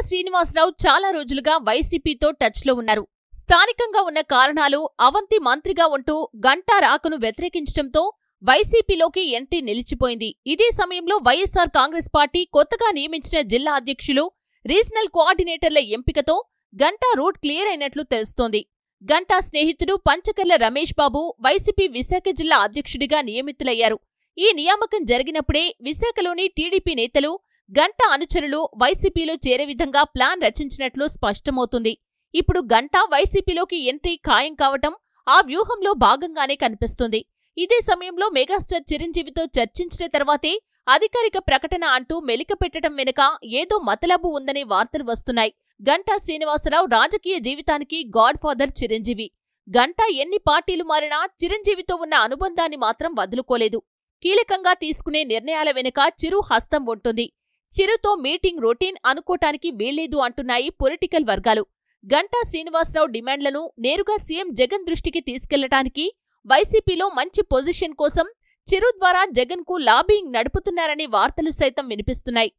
శ్రీనివాసరావు చాలా రోజులుగా వైసీపీతో టచ్లో ఉన్నారు స్థానికంగా ఉన్న కారణాలు అవంతి మంత్రిగా ఉంటూ గంటా రాకను వ్యతిరేకించడంతో వైసీపీలోకి ఎంట్రీ నిలిచిపోయింది ఇదే సమయంలో వైఎస్సార్ కాంగ్రెస్ పార్టీ కొత్తగా నియమించిన జిల్లా అధ్యక్షులు రీజనల్ కోఆర్డినేటర్ల ఎంపికతో గంటా రూట్ క్లియర్ అయినట్లు తెలుస్తోంది గంటా స్నేహితుడు పంచకర్ల రమేష్ బాబు వైసీపీ విశాఖ జిల్లా అధ్యక్షుడిగా నియమితులయ్యారు ఈ నియామకం జరిగినప్పుడే విశాఖలోని టీడీపీ నేతలు గంటా అనుచరులు వైసీపీలో చేరే విధంగా ప్లాన్ రచించినట్లు స్పష్టమవుతుంది ఇప్పుడు గంటా వైసీపీలోకి ఎంట్రీ ఖాయం కావటం ఆ వ్యూహంలో భాగంగానే కనిపిస్తుంది ఇదే సమయంలో మెగాస్టార్ చిరంజీవితో చర్చించిన తర్వాతే అధికారిక ప్రకటన అంటూ మెలిక పెట్టడం వెనుక ఏదో మతలబు ఉందనే వార్తలు వస్తున్నాయి గంటా శ్రీనివాసరావు రాజకీయ జీవితానికి గాడ్ ఫాదర్ చిరంజీవి గంటా ఎన్ని పార్టీలు మారినా చిరంజీవితో ఉన్న అనుబంధాన్ని మాత్రం వదులుకోలేదు కీలకంగా తీసుకునే నిర్ణయాల వెనుక చిరు హస్తం ఉంటుంది చిరుతో మీటింగ్ రొటీన్ అనుకోటానికి వీల్లేదు అంటున్నాయి పొలిటికల్ వర్గాలు గంటా శ్రీనివాసరావు డిమాండ్లను నేరుగా సీఎం జగన్ దృష్టికి తీసుకెళ్లటానికి వైసీపీలో మంచి పొజిషన్ కోసం చిరు ద్వారా జగన్కు లాబింగ్ నడుపుతున్నారనే వార్తలు సైతం వినిపిస్తున్నాయి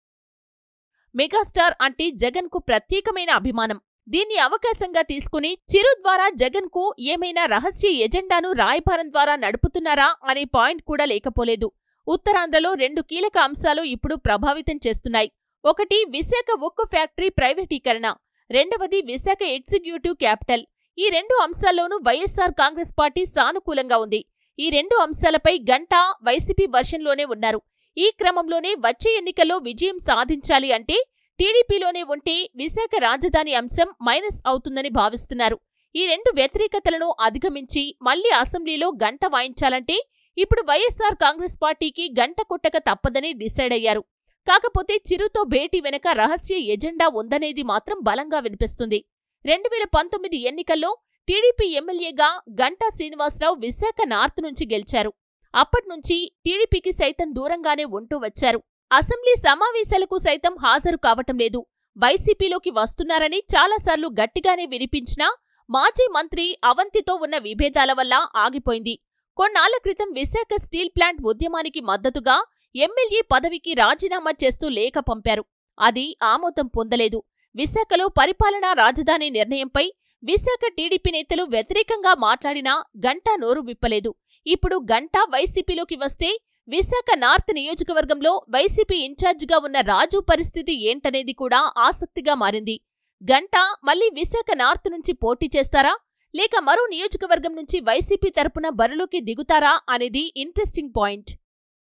మెగాస్టార్ అంటే జగన్కు ప్రత్యేకమైన అభిమానం దీన్ని అవకాశంగా తీసుకుని చిరు ద్వారా జగన్కు ఏమైనా రహస్య ఎజెండాను రాయబారం ద్వారా నడుపుతున్నారా అనే పాయింట్ కూడా లేకపోలేదు ఉత్తరాంధ్రలో రెండు కీలక అంశాలు ఇప్పుడు ప్రభావితం చేస్తున్నాయి ఒకటి విశాఖ ఉక్కు ఫ్యాక్టరీ ప్రైవేటీకరణ రెండవది విశాఖ ఎగ్జిక్యూటివ్ క్యాపిటల్ ఈ రెండు అంశాల్లోనూ వైఎస్సార్ కాంగ్రెస్ పార్టీ సానుకూలంగా ఉంది ఈ రెండు అంశాలపై గంటా వైసీపీ వర్షంలోనే ఉన్నారు ఈ క్రమంలోనే వచ్చే ఎన్నికల్లో విజయం సాధించాలి అంటే టీడీపీలోనే ఉంటే విశాఖ రాజధాని అంశం మైనస్ అవుతుందని భావిస్తున్నారు ఈ రెండు వ్యతిరేకతలను అధిగమించి మళ్లీ అసెంబ్లీలో గంట వాయించాలంటే ఇప్పుడు వైఎస్సార్ కాంగ్రెస్ పార్టీకి గంట కొట్టక తప్పదని డిసైడ్ అయ్యారు కాకపోతే చిరుతో భేటీ వెనక రహస్య ఎజెండా ఉందనేది మాత్రం బలంగా వినిపిస్తుంది రెండు వేల పంతొమ్మిది ఎన్నికల్లో టీడీపీ ఎమ్మెల్యేగా గంటా శ్రీనివాసరావు విశాఖ నార్త్ నుంచి గెలిచారు అప్పట్నుంచి టీడీపీకి సైతం దూరంగానే ఉంటూ వచ్చారు అసెంబ్లీ సమావేశాలకు సైతం హాజరు కావటం లేదు వైసీపీలోకి వస్తున్నారని చాలాసార్లు గట్టిగానే వినిపించినా మాజీ మంత్రి అవంతితో ఉన్న విభేదాల వల్ల ఆగిపోయింది కొన్నాళ్ల క్రితం విశాఖ స్టీల్ ప్లాంట్ ఉద్యమానికి మద్దతుగా ఎమ్మెల్యే పదవికి రాజీనామా చేస్తూ లేఖ పంపారు అది ఆమోదం పొందలేదు విశాఖలో పరిపాలనా రాజధాని నిర్ణయంపై విశాఖ టీడీపీ నేతలు వ్యతిరేకంగా మాట్లాడినా గంటా నోరు విప్పలేదు ఇప్పుడు గంటా వైసీపీలోకి వస్తే విశాఖ నార్త్ నియోజకవర్గంలో వైసీపీ ఇన్ఛార్జిగా ఉన్న రాజు పరిస్థితి ఏంటనేది కూడా ఆసక్తిగా మారింది గంటా మళ్లీ విశాఖ నార్త్ నుంచి పోటీ చేస్తారా లేక మరో నియోజకవర్గం నుంచి వైసీపీ తరపున బరిలోకి దిగుతారా అనేది interesting point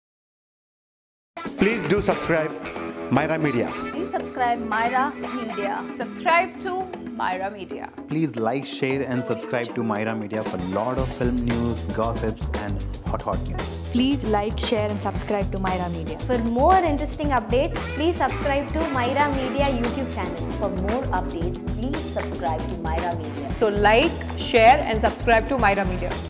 Please do subscribe Myra Media. Please subscribe Myra Media. Subscribe to Myra Media. Please like, share, and subscribe to Myra Media for lot of film news, gossips, and hot hot news. Please like, share, and subscribe to Myra Media. For more interesting updates, please subscribe to Myra Media YouTube channel. For more updates, please subscribe to Myra Media. So like, share and subscribe to Myra Media.